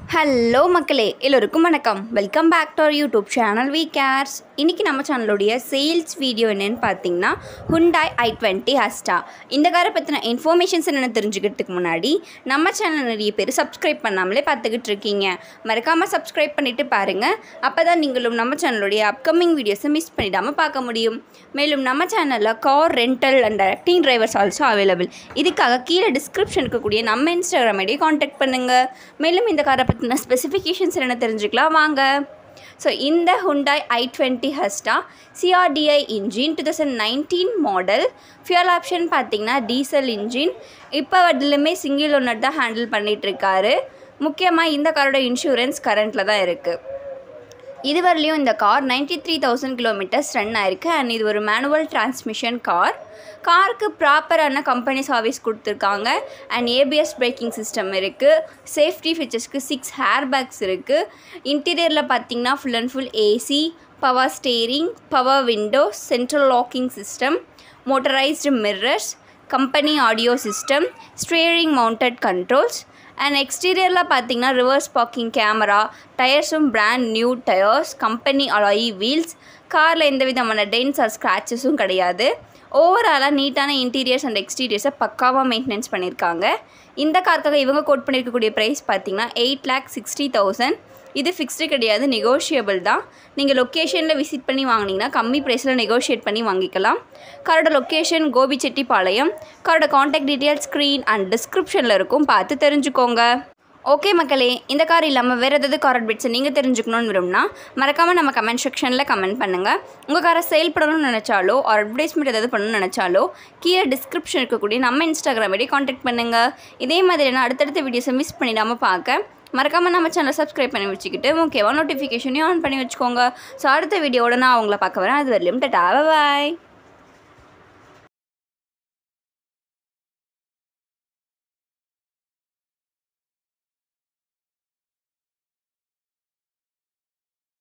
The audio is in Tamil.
ஹலோ மக்களே எல்லோருக்கும் வணக்கம் welcome back to our YouTube channel we cares இன்றைக்கி நம்ம சேனலுடைய சேல்ஸ் வீடியோ என்னென்னு பார்த்தீங்கன்னா ஹுண்டாய் ஐ டுவெண்ட்டி ஹஸ்டா இந்த காரை பற்றின இன்ஃபர்மேஷன்ஸ் என்னென்னு தெரிஞ்சுக்கிறதுக்கு முன்னாடி நம்ம சேனல் நிறைய பேர் சப்ஸ்கிரைப் பண்ணாமலே பார்த்துக்கிட்டு இருக்கீங்க மறக்காமல் சப்ஸ்கிரைப் பண்ணிவிட்டு பாருங்கள் அப்போ தான் நீங்களும் நம்ம சேனலுடைய அப்கமிங் வீடியோஸை மிஸ் பண்ணிடாமல் பார்க்க முடியும் மேலும் நம்ம சேனலில் car rental and directing drivers also available இதுக்காக கீழே டிஸ்கிரிப்ஷன் இருக்கக்கூடிய நம்ம இன்ஸ்டாகிராம் ஐடியை காண்டாக்ட் பண்ணுங்கள் மேலும் இந்த காரை பற்றின ஸ்பெசிஃபிகேஷன்ஸ் என்ன தெரிஞ்சுக்கலாம் வாங்க ஸோ இந்த Hyundai i twenty Asta CRDi engine two thousand nineteen model fuel option பார்த்தீங்கன்னா டீசல் இன்ஜின் இப்போ அதிலுமே சிங்கிள் ஓனர் தான் ஹேண்டில் பண்ணிகிட்ருக்காரு முக்கியமாக இந்த காரோட இன்சூரன்ஸ் கரண்ட்டில் தான் இருக்குது இதுவரையிலையும் இந்த car ninety three thousand kilometres run ஆயிருக்கு அண்ட் இது ஒரு மேனுவல் டிரான்ஸ்மிஷன் கார் காருக்கு ப்ராப்பரான கம்பெனி சர்வீஸ் கொடுத்துருக்காங்க அண்ட் ஏபிஎஸ் பிரேக்கிங் சிஸ்டம் இருக்குது சேஃப்டி ஃபீச்சர்ஸ்க்கு சிக்ஸ் ஹேர் பேக்ஸ் இருக்குது இன்டீரியரில் பார்த்தீங்கன்னா full and full AC power steering power window central locking system motorised mirrors company audio system steering mounted controls and எக்ஸ்டீரியரில் பார்த்தீங்கன்னா ரிவர்ஸ் பார்க்கிங் கேமரா டயர்ஸும் brand new tyres company alloy wheels காரில் எந்த விதமான டென்ஸ் ஆர் ஸ்க்ராச்சஸும் கிடையாது ஓவராலாக நீட்டான இன்டீரியர்ஸ் அண்ட் எக்ஸ்டீரியர்ஸை பக்காவாக மெயின்டெனன்ஸ் பண்ணியிருக்காங்க இந்த காருக்காக இவங்க கோட் பண்ணியிருக்கக்கூடிய ப்ரைஸ் பார்த்தீங்கன்னா எயிட் லேக் சிக்ஸ்டி தௌசண்ட் இது ஃபிக்ஸ்டு கிடையாது நெகோஷியபிள் தான் நீங்கள் லொக்கேஷனில் விசிட் பண்ணி வாங்கினீங்கன்னா கம்மி ப்ரைஸில் நெகோஷியேட் பண்ணி வாங்கிக்கலாம் காரோட லொக்கேஷன் கோபிச்செட்டிப்பாளையம் காரோட காண்டாக்ட் டீட்டெயில்ஸ் ஸ்க்ரீன் அண்ட் டிஸ்கிரிப்ஷனில் இருக்கும் பார்த்து தெரிஞ்சுக்கோங்க ஓகே மக்களே இந்த கார் இல்லாமல் வேறு ஏதாவது கார் பிட்ஸை நீங்கள் தெரிஞ்சுக்கணும்னு விரும்புனா மறக்காமல் நம்ம கமெண்ட் செக்ஷனில் கமெண்ட் பண்ணுங்கள் உங்கள் காரை சேல் பண்ணணும்னு நினச்சாலோ ஒரு அட்வர்டைஸ்மெண்ட் ஏதாவது பண்ணணும்னு நினச்சாலோ கீழே டிஸ்கிரிப்ஷன் இருக்கக்கூடிய நம்ம இன்ஸ்டாகிராம் ஐடி காண்டாக்ட் பண்ணுங்கள் இதே மாதிரி நான் அடுத்தடுத்த வீடியோஸை மிஸ் பண்ணிடாமல் பார்க்க மறக்காமல் நம்ம சேனலை சப்ஸ்கிரைப் பண்ணி வச்சுக்கிட்டு முக்கியமாக நோட்டிஃபிகேஷனையும் ஆன் பண்ணி வச்சுக்கோங்க ஸோ அடுத்த வீடியோட நான் அவங்கள பார்க்க வரேன் அது வரலையும் டட்டா பாய்